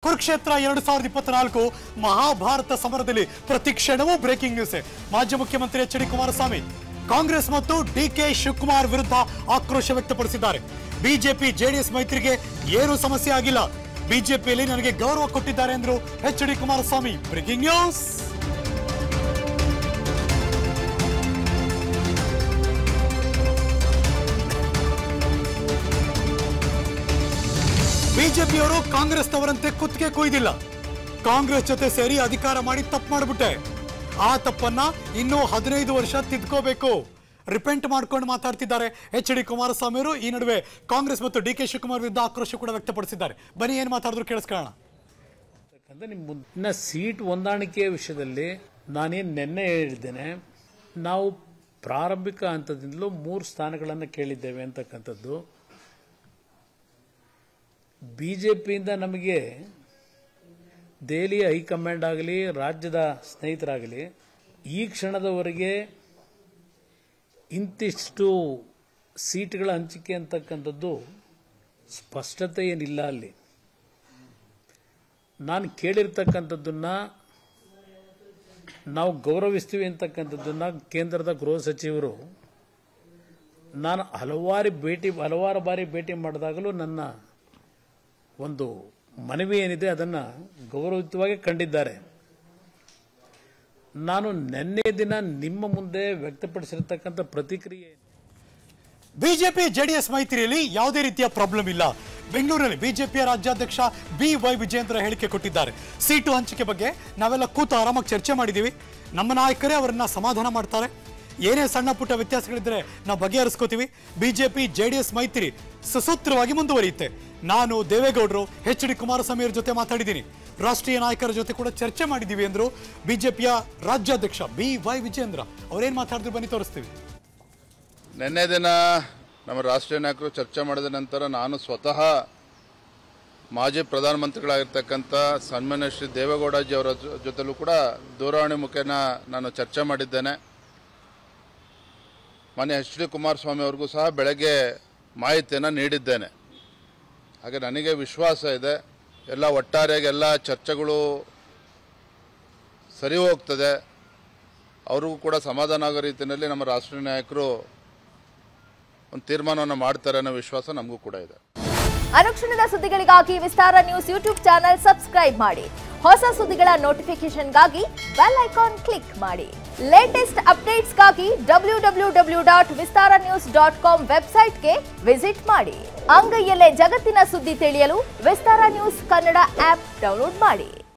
ಕುರುಕ್ಷೇತ್ರ ಎರಡು ಸಾವಿರದ ಇಪ್ಪತ್ನಾಲ್ಕು ಮಹಾಭಾರತ ಸಮರದಲ್ಲಿ ಪ್ರತಿ ಕ್ಷಣವೂ ಬ್ರೇಕಿಂಗ್ ನ್ಯೂಸ್ ಮಾಜಿ ಮುಖ್ಯಮಂತ್ರಿ ಎಚ್ ಡಿ ಕುಮಾರಸ್ವಾಮಿ ಕಾಂಗ್ರೆಸ್ ಮತ್ತು ಡಿಕೆ ಶಿವಕುಮಾರ್ ವಿರುದ್ಧ ಆಕ್ರೋಶ ವ್ಯಕ್ತಪಡಿಸಿದ್ದಾರೆ ಬಿಜೆಪಿ ಜೆಡಿಎಸ್ ಮೈತ್ರಿಗೆ ಏನೂ ಸಮಸ್ಯೆ ಆಗಿಲ್ಲ ಬಿಜೆಪಿಯಲ್ಲಿ ನನಗೆ ಗೌರವ ಕೊಟ್ಟಿದ್ದಾರೆ ಎಂದರು H D Kumaraswamy breaking news ಬಿಜೆಪಿಯವರು ಕಾಂಗ್ರೆಸ್ನವರಂತೆ ಕುತ್ತಿಗೆ ಕೊಯ್ದಿಲ್ಲ ಕಾಂಗ್ರೆಸ್ ಜೊತೆ ಸೇರಿ ಅಧಿಕಾರ ಮಾಡಿ ತಪ್ಪು ಮಾಡಿಬಿಟ್ಟೆ ಆ ತಪ್ಪನ್ನ ಇನ್ನೂ ಹದಿನೈದು ವರ್ಷ ತಿದ್ಕೋಬೇಕು ರಿಪೆಂಟ್ ಮಾಡ್ಕೊಂಡು ಮಾತಾಡ್ತಿದ್ದಾರೆ ಎಚ್ ಡಿ ಕುಮಾರಸ್ವಾಮಿ ಅವರು ಈ ನಡುವೆ ಕಾಂಗ್ರೆಸ್ ಮತ್ತು ಡಿ ಕೆ ಶಿವಕುಮಾರ್ ವಿರುದ್ಧ ಆಕ್ರೋಶ ಕೂಡ ವ್ಯಕ್ತಪಡಿಸಿದ್ದಾರೆ ಬನ್ನಿ ಏನ್ ಮಾತಾಡಿದ್ರು ಕೇಳಿಸ್ಕೊಳ್ಳೋಣ ಅಂದ್ರೆ ನಿಮ್ಮ ಮುಂದಿನ ಸೀಟ್ ಹೊಂದಾಣಿಕೆಯ ವಿಷಯದಲ್ಲಿ ನಾನೇನು ನಿನ್ನೆ ಹೇಳಿದ್ದೇನೆ ನಾವು ಪ್ರಾರಂಭಿಕ ಹಂತದಿಂದಲೂ ಮೂರು ಸ್ಥಾನಗಳನ್ನು ಕೇಳಿದ್ದೇವೆ ಅಂತಕ್ಕಂಥದ್ದು ಬಿ ಜೆ ಪಿಯಿಂದ ನಮಗೆ ದೆಹಲಿಯ ಹೈಕಮಾಂಡ್ ಆಗಲಿ ರಾಜ್ಯದ ಸ್ನೇಹಿತರಾಗಲಿ ಈ ಕ್ಷಣದವರೆಗೆ ಇಂತಿಷ್ಟು ಸೀಟ್ಗಳ ಹಂಚಿಕೆ ಅಂತಕ್ಕಂಥದ್ದು ಸ್ಪಷ್ಟತೆ ಏನಿಲ್ಲ ಅಲ್ಲಿ ನಾನು ಕೇಳಿರ್ತಕ್ಕಂಥದ್ದನ್ನ ನಾವು ಗೌರವಿಸ್ತೀವಿ ಅಂತಕ್ಕಂಥದ್ದನ್ನ ಕೇಂದ್ರದ ಗೃಹ ಸಚಿವರು ನಾನು ಹಲವಾರು ಭೇಟಿ ಹಲವಾರು ಬಾರಿ ಭೇಟಿ ಮಾಡಿದಾಗಲೂ ನನ್ನ ಒಂದು ಮನವಿ ಏನಿದೆ ಅದನ್ನು ಗೌರವಯುತವಾಗಿ ಕಂಡಿದ್ದಾರೆ ನಾನು ನಿನ್ನೆ ದಿನ ನಿಮ್ಮ ಮುಂದೆ ವ್ಯಕ್ತಪಡಿಸಿರ್ತಕ್ಕಂಥ ಪ್ರತಿಕ್ರಿಯೆ ಬಿಜೆಪಿ ಜೆಡಿಎಸ್ ಮೈತ್ರಿಯಲ್ಲಿ ಯಾವುದೇ ರೀತಿಯ ಪ್ರಾಬ್ಲಮ್ ಇಲ್ಲ ಬೆಂಗಳೂರಿನಲ್ಲಿ ಬಿಜೆಪಿಯ ರಾಜ್ಯಾಧ್ಯಕ್ಷ ಬಿ ವೈ ವಿಜೇಂದ್ರ ಹೇಳಿಕೆ ಕೊಟ್ಟಿದ್ದಾರೆ ಸೀಟು ಹಂಚಿಕೆ ಬಗ್ಗೆ ನಾವೆಲ್ಲ ಕೂತು ಆರಾಮಾಗಿ ಚರ್ಚೆ ಮಾಡಿದ್ದೀವಿ ನಮ್ಮ ನಾಯಕರೇ ಅವರನ್ನ ಸಮಾಧಾನ ಮಾಡ್ತಾರೆ ಏನೇ ಸಣ್ಣ ಪುಟ್ಟ ವ್ಯತ್ಯಾಸಗಳಿದ್ರೆ ನಾವು ಬಗೆಹರಿಸ್ಕೋತೀವಿ ಬಿಜೆಪಿ ಜೆಡಿಎಸ್ ಮೈತ್ರಿ ಸುಸೂತ್ರವಾಗಿ ಮುಂದುವರಿಯುತ್ತೆ ನಾನು ದೇವೇಗೌಡರು ಎಚ್ ಡಿ ಕುಮಾರಸ್ವಾಮಿ ಅವರ ಜೊತೆ ಮಾತಾಡಿದ್ದೀನಿ ರಾಷ್ಟ್ರೀಯ ನಾಯಕರ ಜೊತೆ ಕೂಡ ಚರ್ಚೆ ಮಾಡಿದ್ದೀವಿ ಎಂದರು ಬಿಜೆಪಿಯ ರಾಜ್ಯಾಧ್ಯಕ್ಷ ಬಿ ವೈ ವಿಜೇಂದ್ರ ಅವ್ರೇನ್ ಮಾತಾಡಿದ್ರು ಬನ್ನಿ ತೋರಿಸ್ತೀವಿ ನಿನ್ನೆ ದಿನ ನಮ್ಮ ರಾಷ್ಟ್ರೀಯ ನಾಯಕರು ಚರ್ಚೆ ಮಾಡಿದ ನಂತರ ನಾನು ಸ್ವತಃ ಮಾಜಿ ಪ್ರಧಾನಮಂತ್ರಿಗಳಾಗಿರ್ತಕ್ಕಂಥ ಸನ್ಮಾನ್ಯ ಶ್ರೀ ದೇವೇಗೌಡಜಿ ಅವರ ಜೊ- ಜೊತೆಲೂ ಕೂಡ ದೂರವಾಣಿ ಮುಖೇನ ನಾನು ಚರ್ಚೆ ಮಾಡಿದ್ದೇನೆ ಮಾನ್ಯ ಎಚ್ ಡಿ ಕುಮಾರಸ್ವಾಮಿ ಅವ್ರಿಗೂ ಸಹ ಬೆಳಗ್ಗೆ ಮಾಹಿತಿಯನ್ನು ನೀಡಿದ್ದೇನೆ ಹಾಗೆ ನನಗೆ ವಿಶ್ವಾಸ ಇದೆ ಎಲ್ಲ ಒಟ್ಟಾರೆಯಾಗಿ ಎಲ್ಲ ಚರ್ಚೆಗಳು ಸರಿ ಹೋಗ್ತದೆ ಅವ್ರಿಗೂ ಕೂಡ ಸಮಾಧಾನ ಆಗೋ ರೀತಿಯಲ್ಲಿ ನಮ್ಮ ರಾಷ್ಟ್ರೀಯ ನಾಯಕರು ಒಂದು ತೀರ್ಮಾನವನ್ನು ಮಾಡ್ತಾರೆ ಅನ್ನೋ ವಿಶ್ವಾಸ ನಮಗೂ ಕೂಡ ಇದೆ ಅನುಕ್ಷಣದ ಸುದ್ದಿಗಳಿಗಾಗಿ Vistara news YouTube channel subscribe ಮಾಡಿ ಹೊಸ ಸುದ್ದಿಗಳ ನೋಟಿಫಿಕೇಶನ್ಗಾಗಿ ಬೆಲ್ ಐಕಾನ್ ಕ್ಲಿಕ್ ಮಾಡಿ ಲೇಟೆಸ್ಟ್ ಅಪ್ಡೇಟ್ಸ್ಗಾಗಿ W W W dot Vistara news dot com ವೆಬ್ಸೈಟ್ಗೆ ವಿಸಿಟ್ ಮಾಡಿ ಅಂಗೈಯಲ್ಲೇ ಜಗತ್ತಿನ ಸುದ್ದಿ ತಿಳಿಯಲು Vistara news Kannada app download ಮಾಡಿ